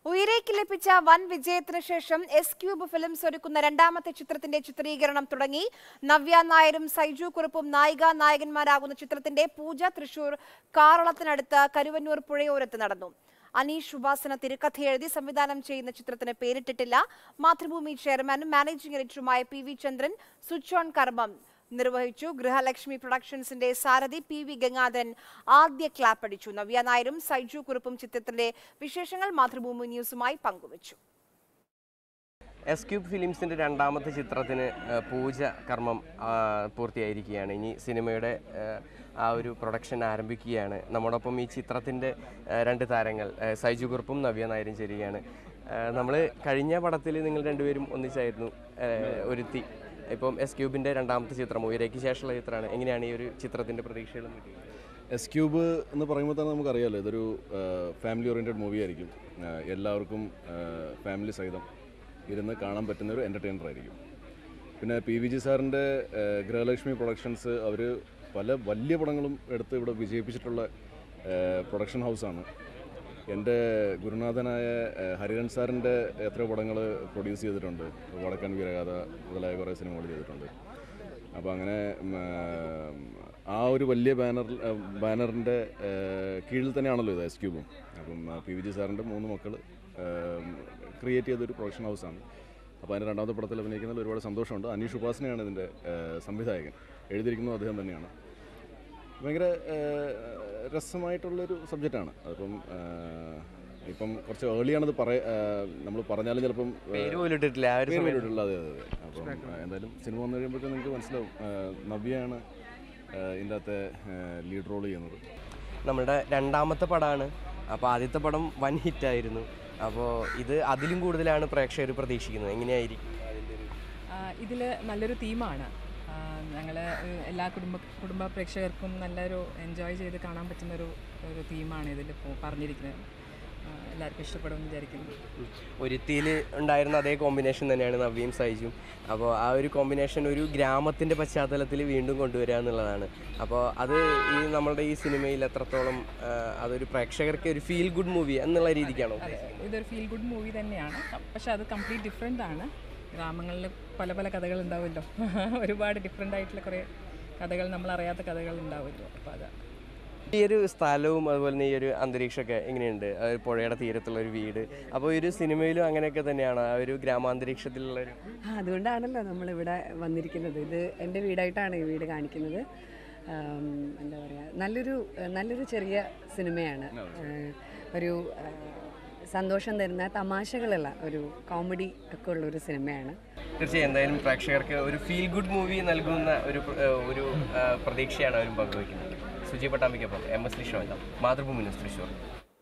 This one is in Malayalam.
ഉയരേക്ക് ലഭിച്ച വൻ വിജയത്തിന് ശേഷം എസ് ക്യൂബ് ഫിലിംസ് ഒരുക്കുന്ന രണ്ടാമത്തെ ചിത്രത്തിന്റെ ചിത്രീകരണം തുടങ്ങി നവ്യ നായരും സൈജു കുറുപ്പും നായിക നായകന്മാരാകുന്ന ചിത്രത്തിന്റെ പൂജ തൃശൂർ കാറളത്തിനടുത്ത് കരുവന്നൂർ പുഴയോരത്ത് നടന്നു അനീഷ് ഉപാസന തിരുക്കഥ എഴുതി സംവിധാനം ചെയ്യുന്ന ചിത്രത്തിന് പേരിട്ടിട്ടില്ല മാതൃഭൂമി ചെയർമാനും മാനേജിംഗ് എഡിറ്ററുമായ P V Chandran switch on കർമ്മം നിർവഹിച്ചു ഗൃഹലക്ഷ്മി പ്രൊഡക്ഷൻസിന്റെ സാരഥി പി വി ഗംഗാധരൻ ആദ്യ ക്ലാപ്പ് അടിച്ചു നവ്യ നായരും സൈജു കുറുപ്പും ചിത്രത്തിന്റെ വിശേഷങ്ങൾ മാതൃഭൂമി ന്യൂസുമായി പങ്കുവച്ചു എസ് ക്യൂബ് ഫിലിംസിൻ്റെ രണ്ടാമത്തെ ചിത്രത്തിന് ആ, പൂജ കർമ്മം ആ, പൂർത്തിയായിരിക്കുകയാണ് ഇനി സിനിമയുടെ ആ, ആ ഒരു പ്രൊഡക്ഷൻ ആരംഭിക്കുകയാണ് നമ്മോടൊപ്പം ഈ ചിത്രത്തിൻ്റെ ആ, രണ്ട് താരങ്ങൾ ആ, സൈജു കുറുപ്പും നവ്യ നായരും ചേരുകയാണ് നമ്മൾ കഴിഞ്ഞ പടത്തിൽ നിങ്ങൾ രണ്ടുപേരും ഒന്നിച്ചായിരുന്നു ആ, ഒരുത്തി ഇപ്പം എസ് ക്യൂബിൻ്റെ രണ്ടാമത്തെ ചിത്രം ഉയരയ്ക്ക് ശേഷമുള്ള ചിത്രമാണ് എങ്ങനെയാണ് ഈ ഒരു ചിത്രത്തിൻ്റെ പ്രതീക്ഷകളും എസ് ക്യൂബ് എന്ന് പറയുമ്പോൾ തന്നെ നമുക്കറിയാലോ ഇതൊരു ഫാമിലി ഓറിയൻറ്റഡ് മൂവി ആയിരിക്കും ആ, എല്ലാവർക്കും ഫാമിലി സഹിതം ഇരുന്ന് കാണാൻ പറ്റുന്ന ഒരു എൻ്റർടൈനർ ആയിരിക്കും പിന്നെ പി വി ജി സാറിൻ്റെ ഗൃഹലക്ഷ്മി പ്രൊഡക്ഷൻസ് അവർ പല വലിയ പടങ്ങളും എടുത്ത് ഇവിടെ വിജയിപ്പിച്ചിട്ടുള്ള പ്രൊഡക്ഷൻ ഹൗസാണ് എൻ്റെ ഗുരുനാഥനായ ആ, ഹരിഹരൻ സാറിൻ്റെ എത്രയോ പടങ്ങൾ പ്രൊഡ്യൂസ് ചെയ്തിട്ടുണ്ട് വടക്കൻ വീരഗാഥ മുതലായ കുറേ സിനിമകൾ ചെയ്തിട്ടുണ്ട് അപ്പോൾ അങ്ങനെ ഉം, ആ, ആ ഒരു വലിയ ബാനർ ബാനറിൻ്റെ കീഴിൽ തന്നെയാണല്ലോ ഇത് എസ് ക്യൂബും അപ്പം പി വി ജി സാറിൻ്റെ മൂന്ന് മക്കൾ ക്രിയേറ്റ് ചെയ്തൊരു പ്രൊഡക്ഷൻ ഹൗസാണ് അപ്പോൾ അതിൻ്റെ രണ്ടാമത്തെ പടത്തിൽ അഭിനയിക്കുന്നതിൽ ഒരുപാട് സന്തോഷമുണ്ട് അനീഷ് ഉപാസനയാണ് ഇതിൻ്റെ ആ, സംവിധായകൻ എഴുതിയിരിക്കുന്നത് അദ്ദേഹം തന്നെയാണ് ഭയങ്കര ആ, രസമായിട്ടുള്ളൊരു സബ്ജക്റ്റാണ് അതിപ്പം ആ, ഇപ്പം കുറച്ച് ഏർലിയാണത് പറയ നമ്മൾ പറഞ്ഞാലും ചിലപ്പം ആ, പേര് പോലും ഇട്ടിട്ടില്ല ആ ഒരു പേര് സമയത്ത്. പേരിട്ടുള്ള അതെ അതെ അതെ അപ്പം ആ, എന്തായാലും സിനിമ വന്നു കഴിയുമ്പോഴത്തേക്കും നിങ്ങൾക്ക് മനസ്സിലാവും ആ, നവ്യയാണ് ആ, ഇതിൻ്റെ അകത്തെ ലീഡ് റോൾ ചെയ്യുന്നത് നമ്മുടെ രണ്ടാമത്തെ പടമാണ് അപ്പോൾ ആദ്യത്തെ പടം വൻ ഹിറ്റായിരുന്നു അപ്പോൾ ഇത് അതിലും കൂടുതലാണ് പ്രേക്ഷകർ പ്രതീക്ഷിക്കുന്നത് എങ്ങനെയായിരിക്കും അതിൻ്റെ ഒരു ഇതിൽ നല്ലൊരു തീമാണ് ഞങ്ങൾ എല്ലാ കുടുംബ കുടുംബ പ്രേക്ഷകർക്കും നല്ലൊരു എൻജോയ് ചെയ്ത് കാണാൻ പറ്റുന്നൊരു ഒരു തീമാണ് ഇതിൽ പറഞ്ഞിരിക്കുന്നത് ആ, എല്ലാവർക്കും ഇഷ്ടപ്പെടുമെന്ന് വിചാരിക്കുന്നു ഒരുത്തിയിൽ ഉണ്ടായിരുന്ന അതേ കോമ്പിനേഷൻ തന്നെയാണ് നവ്യയും സൈജും അപ്പോൾ ആ ഒരു കോമ്പിനേഷൻ ഒരു ഗ്രാമത്തിൻ്റെ പശ്ചാത്തലത്തിൽ വീണ്ടും കൊണ്ടുവരിക എന്നുള്ളതാണ് അപ്പോൾ അത് ഈ നമ്മളുടെ ഈ സിനിമയിൽ എത്രത്തോളം ആ, അതൊരു പ്രേക്ഷകർക്ക് ഒരു ഫീൽ ഗുഡ് മൂവി എന്നുള്ള രീതിക്കാണോ ഉദ്ദേശിക്കുന്നത്? ഇതൊരു ഫീൽ ഗുഡ് മൂവി തന്നെയാണ് പക്ഷേ അത് കംപ്ലീറ്റ് ഡിഫറെൻ്റ് ആണ് ഗ്രാമങ്ങളിൽ പല പല കഥകൾ ഉണ്ടാവുമല്ലോ ഒരുപാട് ഡിഫറെൻ്റ് ആയിട്ടുള്ള കുറേ കഥകൾ നമ്മൾ അറിയാത്ത കഥകൾ ഉണ്ടാവുമല്ലോ അപ്പോൾ അത് ഈ ഒരു സ്ഥലവും അതുപോലെ തന്നെ ഈ ഒരു അന്തരീക്ഷമൊക്കെ എങ്ങനെയുണ്ട് ആ ഒരു പുഴയുടെ തീരത്തുള്ള ഒരു വീട് അപ്പോൾ ഈ ഒരു സിനിമയിലും അങ്ങനെയൊക്കെ തന്നെയാണ് ആ ഒരു ഗ്രാമാന്തരീക്ഷത്തിലുള്ള ഒരു ആ, അതുകൊണ്ടാണല്ലോ നമ്മളിവിടെ വന്നിരിക്കുന്നത് ഇത് എൻ്റെ വീടായിട്ടാണ് ഈ വീട് കാണിക്കുന്നത് ആം, എന്താ പറയുക നല്ലൊരു നല്ലൊരു ചെറിയ സിനിമയാണ് ഏഹ്, ഒരു ആ, സന്തോഷം തരുന്ന തമാശകളുള്ള ഒരു കോമഡി ഒക്കെ ഉള്ള ഒരു സിനിമയാണ് തീർച്ചയായും എന്തായാലും പ്രേക്ഷകർക്ക് ഒരു ഫീൽ ഗുഡ് മൂവി നൽകുന്ന ഒരു പ്ര- ഏഹ് ഒരു ഏഹ് പ്രതീക്ഷയാണ് അവരും പങ്കുവയ്ക്കുന്നത് സുജി പട്ടാമ്പിക്കൊപ്പം എം എസ് ലിഷോല്ല മാതൃഭൂമി ന്യൂസ് തൃശ്ശൂർ